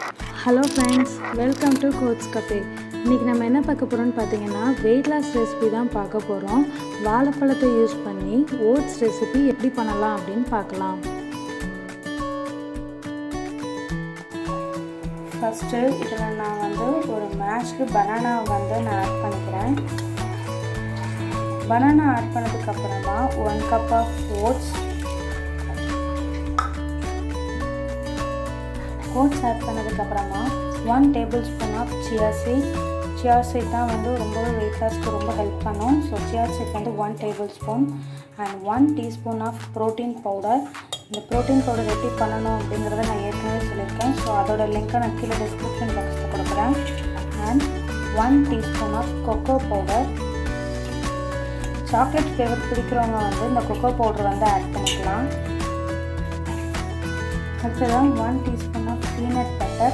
hello friends welcome to Codes Cafe இன்றைக்கி நம்ம என்ன பார்க்க போகிறோம்னு பார்த்தீங்கன்னா வெயிட் லாஸ் ரெசிபி தான் பார்க்க போகிறோம் வாழைப்பழத்தை யூஸ் பண்ணி ஓட்ஸ் ரெசிபி எப்படி பண்ணலாம் அப்படின்னு பார்க்கலாம் ஃபஸ்ட்டு இதில் நான் வந்து ஒரு மேஷ்டு பனானா வந்து நான் ஆட் பண்ணிக்கிறேன் பனானா ஆட் பண்ணதுக்கப்புறமா one cup of oats oats add பண்ணதுக்கப்புறமா one tablespoon of chia seed chia seed தான் வந்து ரொம்பவே வெயிட் லாஸ்க்கு ரொம்ப ஹெல்ப் பண்ணும் ஸோ சியா சீட் வந்து one tablespoon and one teaspoon of protein powder இந்த ப்ரோட்டீன் பவுடர் எப்படி பண்ணணும் அப்படிங்கிறத நான் ஏற்கனவே சொல்லியிருக்கேன் ஸோ அதோட லிங்க்கை நான் கீழே டிஸ்கிரிப்ஷன் பாக்ஸில் கொடுக்குறேன் and one teaspoon of cocoa powder chocolate flavour பிடிக்கிறவங்க வந்து இந்த கொக்கோ பவுடர் வந்து ஆட் பண்ணிக்கலாம் அடுத்ததான் one teaspoon of peanut butter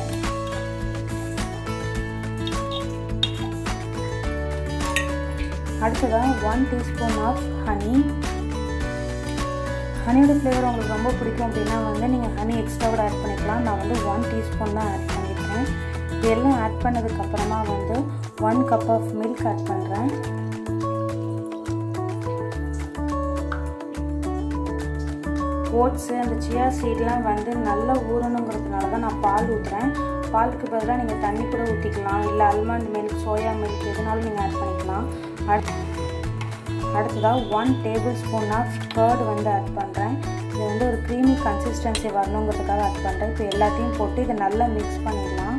அடுத்ததான் ஒன் டீஸ்பூன் ஆஃப் ஹனி ஹனியோட ஃப்ளேவர் உங்களுக்கு ரொம்ப பிடிக்கும் அப்படின்னா வந்து நீங்கள் ஹனி எக்ஸ்ட்ராவோட ஆட் பண்ணிக்கலாம் நான் வந்து ஒன் டீஸ்பூன் தான் ஆட் பண்ணியிருக்கேன் இது எல்லாம் ஆட் பண்ணதுக்கப்புறமா வந்து one cup of milk add பண்ணுறேன் ஓட்ஸு அந்த சியா சீட்லாம் வந்து நல்லா ஊறணுங்கிறதுனால தான் நான் பால் ஊற்றுறேன் பாலுக்கு பதிலாக நீங்கள் தண்ணி கூட ஊற்றிக்கலாம் இல்லை அல்மண்ட் மில்க் சோயா மில்க் எதுனாலும் நீங்கள் ஆட் பண்ணிக்கலாம் அடுத்ததாக one tablespoon of curd வந்து ஆட் பண்ணுறேன் இது வந்து ஒரு க்ரீமி கன்சிஸ்டன்சி வரணுங்கிறதுக்காக ஆட் பண்ணுறேன் இப்போ எல்லாத்தையும் போட்டு இதை நல்லா மிக்ஸ் பண்ணிடலாம்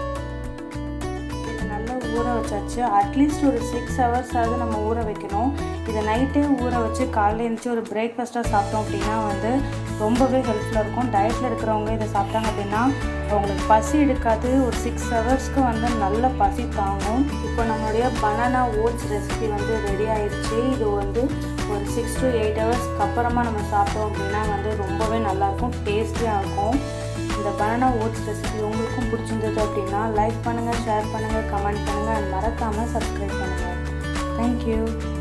இது நல்லா ஊற வச்சாச்சு அட்லீஸ்ட் ஒரு சிக்ஸ் ஹவர்ஸாவது நம்ம ஊற வைக்கணும் இதை நைட்டே ஊற வச்சு காலையில் எழுந்துச்சு ஒரு பிரேக்ஃபாஸ்ட்டாக சாப்பிட்டோம் அப்படின்னா வந்து ரொம்பவே ஹெல்ப்ஃபுல்லாக இருக்கும் டயட்டில் இருக்கிறவங்க இதை சாப்பிட்டாங்க அப்படின்னா அவங்களுக்கு பசி எடுக்காது ஒரு சிக்ஸ் ஹவர்ஸ்க்கு வந்து நல்ல பசி தாங்கும் இப்போ நம்மளுடைய பனானா ஓட்ஸ் ரெசிபி வந்து ரெடி ஆயிடுச்சு இது வந்து ஒரு சிக்ஸ் டு எயிட் ஹவர்ஸ்க்கு அப்புறமா நம்ம சாப்பிட்டோம் அப்படின்னா வந்து ரொம்பவே நல்லாயிருக்கும் டேஸ்டியாக இருக்கும் இந்த பனானா ஓட்ஸ் ரெசிபி உங்களுக்கும் பிடிச்சிருந்தது அப்படின்னா லைக் பண்ணுங்கள் ஷேர் பண்ணுங்கள் கமெண்ட் பண்ணுங்கள் அண்ட் மறக்காமல் சப்ஸ்கிரைப் பண்ணுங்கள் தேங்க்யூ